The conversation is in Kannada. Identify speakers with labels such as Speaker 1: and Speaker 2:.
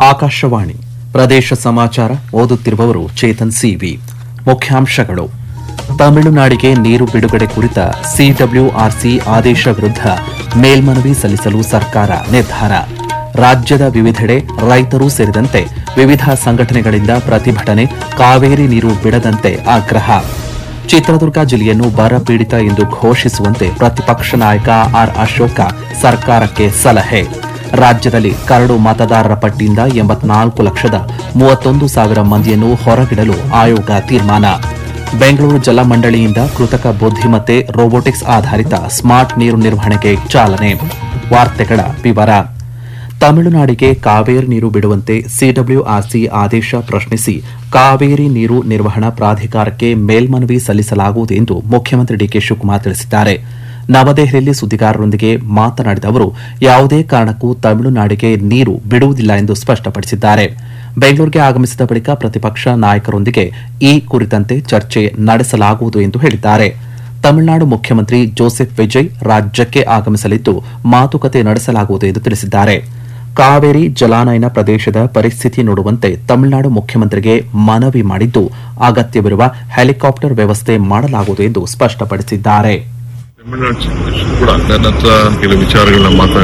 Speaker 1: ಆಕಾಶವಾಣಿ ಪ್ರದೇಶ ಸಮಾಚಾರ ಓದುತ್ತಿರುವವರು ಚೇತನ್ ಸಿವಿ ಮುಖ್ಯಾಂಶಗಳು ತಮಿಳುನಾಡಿಗೆ ನೀರು ಬಿಡುಗಡೆ ಕುರಿತ ಸಿಡಬ್ಲ್ಯೂಆರ್ಸಿ ಆದೇಶ ವಿರುದ್ಧ ಮೇಲ್ಮನವಿ ಸಲ್ಲಿಸಲು ಸರ್ಕಾರ ನಿರ್ಧಾರ ರಾಜ್ಯದ ವಿವಿಧೆಡೆ ರೈತರು ಸೇರಿದಂತೆ ವಿವಿಧ ಸಂಘಟನೆಗಳಿಂದ ಪ್ರತಿಭಟನೆ ಕಾವೇರಿ ನೀರು ಬಿಡದಂತೆ ಆಗ್ರಹ ಚಿತ್ರದುರ್ಗ ಜಿಲ್ಲೆಯನ್ನು ಬರ ಪೀಡಿತ ಎಂದು ಘೋಷಿಸುವಂತೆ ಪ್ರತಿಪಕ್ಷ ನಾಯಕ ಆರ್ ಅಶೋಕ ಸರ್ಕಾರಕ್ಕೆ ಸಲಹೆ ರಾಜ್ಯದಲ್ಲಿ ಕರಡು ಮತದಾರರ ಪಟ್ಟಿಯಿಂದ ಎಂಬತ್ನಾಲ್ಕು ಲಕ್ಷದ ಮೂವತ್ತೊಂದು ಸಾವಿರ ಮಂದಿಯನ್ನು ಹೊರಗಿಡಲು ಆಯೋಗ ತೀರ್ಮಾನ ಬೆಂಗಳೂರು ಜಲಮಂಡಳಿಯಿಂದ ಕೃತಕ ಬುದ್ಧಿಮತ್ತೆ ರೋಬೋಟಿಕ್ಸ್ ಆಧಾರಿತ ಸ್ಮಾರ್ಟ್ ನೀರು ನಿರ್ವಹಣೆಗೆ ಚಾಲನೆ ವಾರ್ತೆಗಳ ವಿವರ ತಮಿಳುನಾಡಿಗೆ ಕಾವೇರಿ ನೀರು ಬಿಡುವಂತೆ ಸಿಡಬ್ಲ್ಯೂಆರ್ಸಿ ಆದೇಶ ಪ್ರಶ್ನಿಸಿ ಕಾವೇರಿ ನೀರು ನಿರ್ವಹಣಾ ಪ್ರಾಧಿಕಾರಕ್ಕೆ ಮೇಲ್ಮನವಿ ಸಲ್ಲಿಸಲಾಗುವುದು ಎಂದು ಮುಖ್ಯಮಂತ್ರಿ ಡಿಕೆ ಶಿವಕುಮಾರ್ ತಿಳಿಸಿದ್ದಾರೆ ನವದೆಹಲಿಯಲ್ಲಿ ಸುದ್ದಿಗಾರರೊಂದಿಗೆ ಮಾತನಾಡಿದ ಅವರು ಯಾವುದೇ ಕಾರಣಕ್ಕೂ ತಮಿಳುನಾಡಿಗೆ ನೀರು ಬಿಡುವುದಿಲ್ಲ ಎಂದು ಸ್ಪಷ್ಟಪಡಿಸಿದ್ದಾರೆ ಬೆಂಗಳೂರಿಗೆ ಆಗಮಿಸಿದ ಬಳಿಕ ಪ್ರತಿಪಕ್ಷ ನಾಯಕರೊಂದಿಗೆ ಈ ಕುರಿತಂತೆ ಚರ್ಚೆ ನಡೆಸಲಾಗುವುದು ಎಂದು ಹೇಳಿದ್ದಾರೆ ತಮಿಳುನಾಡು ಮುಖ್ಯಮಂತ್ರಿ ಜೋಸೆಫ್ ವಿಜಯ್ ರಾಜ್ಯಕ್ಕೆ ಆಗಮಿಸಲಿದ್ದು ಮಾತುಕತೆ ನಡೆಸಲಾಗುವುದು ಎಂದು ತಿಳಿಸಿದ್ದಾರೆ ಕಾವೇರಿ ಜಲಾನಯನ ಪ್ರದೇಶದ ಪರಿಸ್ಥಿತಿ ನೋಡುವಂತೆ ತಮಿಳುನಾಡು ಮುಖ್ಯಮಂತ್ರಿಗೆ ಮನವಿ ಮಾಡಿದ್ದು ಅಗತ್ಯವಿರುವ ಹೆಲಿಕಾಪ್ಟರ್ ವ್ಯವಸ್ಥೆ ಮಾಡಲಾಗುವುದು ಎಂದು ಸ್ಪಷ್ಟಪಡಿಸಿದ್ದಾರೆ
Speaker 2: ತಮಿಳುನಾಡು ಕೂಡ ನನ್ನ ಹತ್ರ ಕೆಲವು ವಿಚಾರಗಳನ್ನ ಮಾತಾಡಿ